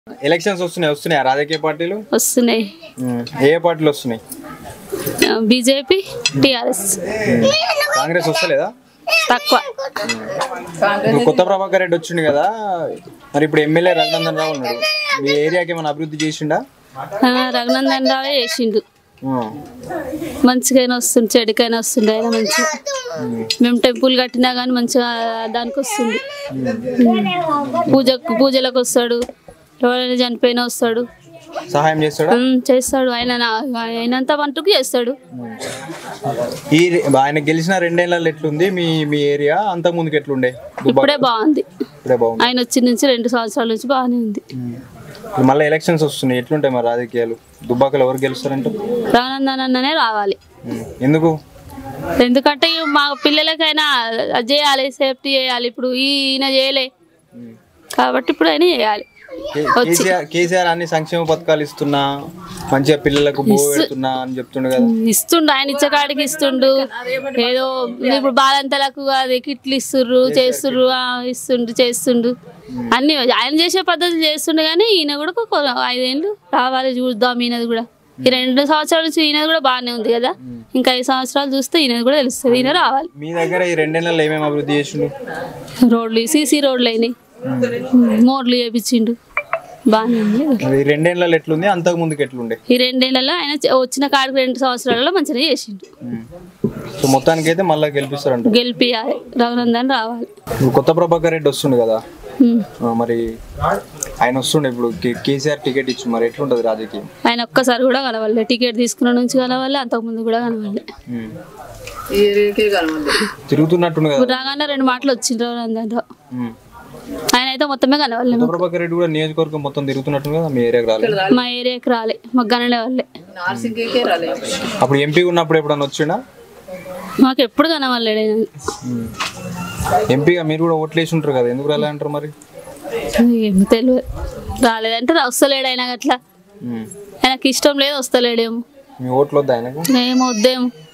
Elections వస్తున్నాయి వస్తున్నాయి రాజకీయ పార్టీలు వస్తున్నాయి ఉమ్. ఏ పార్టీలు వస్తున్నాయి బీజేపీ టిఆర్ఎస్ కాంగ్రెస్ వస్తలేదా తక్కువ ఇప్పుడు కొత్త ప్రభాకర్ రెడ్డి వచ్చిండు కదా మరి ఇప్పుడు ఎమ్మెల్యే రఘునందన్ రావు ఉన్నాడు మీ ఏరియాకి ఏమైనా అభివృద్ధి చేసిండా ఆ, రఘునందన్ రావే చేసిండు ఉమ్. మంచిగైనా వస్తుంది చెడుకైనా వస్తుంది ఆయన మంచిగా మేము టెంపుల్ కట్టినా కానీ మంచిగా దానికి వస్తుంది పూజ పూజలకు వస్తాడు ఎవరైనా చనిపోయినా వస్తాడు సహాయం చేస్తాడా ఉమ్, చేస్తాడు ఆయన నా- ఆయనంత మట్టుకు చేస్తాడు ఈ ఆయన గెలిచిన రెండేళ్లలో ఎట్లుంది మీ మీ ఏరియా అంత ముందుకు ఎట్లుండే దుబ్బాక ఇప్పుడే బాగుంది ఇప్పుడే బాగుంది ఆయన వచ్చిన నుంచి రెండు సంవత్సరాల నుంచి బాగానే ఉంది ఉమ్. ఇప్పుడు మళ్ళీ ఎలక్షన్స్ వస్తున్నాయి ఎట్లుంటాయి మరి రాజకీయాలు దుబ్బాకలు ఎవరు గెలుస్తారంట రఘునందన్ అన్ననే రావాలి ఉమ్. ఎందుకు ఎందుకంటే మా పిల్లలకైనా అది చేయాలి సేఫ్టీ చేయాలి ఇప్పుడు ఈయన చేయలే కాబట్టి ఇప్పుడు ఆయన చేయాలి కే- కేసీఆర్ కేసీఆర్ అన్ని సంక్షేమ పథకాలు ఇస్తున్నా మంచిగా పిల్లలకు బో పెడుతున్నా అని చెప్తుండు కదా ఇస్తుండు ఆయన ఇచ్చే కాడికి ఇస్తుండు ఏదో ఇప్పుడు బాలంతలకు అది కిట్లు ఇస్తుండ్రు చేస్తుండ్రు ఆ, ఇస్తుండు చేస్తుండు అన్ని ఆయన చేసే పద్ధతులు చేస్తుండు కానీ ఈయన కూడా ఒక ఐదేళ్ళు రావాలి చూద్దాం ఈయనది కూడా ఈ రెండు సంవత్సరాల నుంచి ఈయనది కూడా బాగానే ఉంది కదా ఇంకా ఐదు సంవత్సరాలు చూస్తే ఈయనది కూడా తెలుస్తుంది ఈయన రావాలి మీ దగ్గర ఈ రెండేళ్లలో ఏమేమి అభివృద్ధి చేసిండు రోడ్లు సీసీ రోడ్లు అయినాయి మోర్లు చేపించిండు బాగానే ఉంది మరి ఈ రెండేళ్లలో ఎట్లుంది అంతకు ముందుకు ఎట్లుండే ఈ రెండేళ్లలో ఆయన చ- వచ్చిన కాడికి రెండు సంవత్సరాలలో మంచిగా చేసిండు ఉమ్. సో మొత్తానికి అయితే మళ్ళీ గెలిపిస్తారంట గెలిపియాలి రఘునందన్ రావాలి ఇప్పుడు కొత్త ప్రభాకర్ రెడ్డి వస్తుండు కదా ఉమ్. ఆ, మరి ఆయన వస్తుండే ఇప్పుడు కే- కేసీఆర్ టికెట్ ఇచ్చి మరి ఎట్లుంటది రాజకీయం ఆయన ఒక్కసారి కూడా కలవాలి టికెట్ తీసుకున్న నుంచి కలవాలి అంతకుముందు కూడా కలవాలి ఉమ్. తిరుగుతున్నట్టుండు కదా ఇప్పుడు రాగానే రెండు మాటలు వచ్చిండ్రు రఘునందన్ రావు ఉమ్. ఆయన అయితే మొత్తమే కలవాలి కొత్త ప్రభాకర్ రెడ్డి కూడా నియోజకవర్గం మొత్తం తిరుగుతున్నట్టు కదా మీ ఏరియాకి రాలేదు మా ఏరియాకి రాలే మాకు గనలే వాళ్ళే అప్పుడు ఎంపీ ఉన్నప్పుడు ఎప్పుడన్నా వచ్చిండా మాకు ఎప్పుడు కనవాలేడు ఆయన ఉమ్. ఎంపీగా మీరు కూడా ఓట్లు వేసి ఉంటారు కదా ఎందుకు రాలే అంటారు మరి ఏమో తెలియదు రాలేదంటే రా- వస్తలేడు ఆయన అట్లా ఉమ్. ఆయనకి ఇష్టం లేదు వస్తలేడేమో మీ ఓట్లు వద్దా ఆయనకు ఏమో వద్దేమో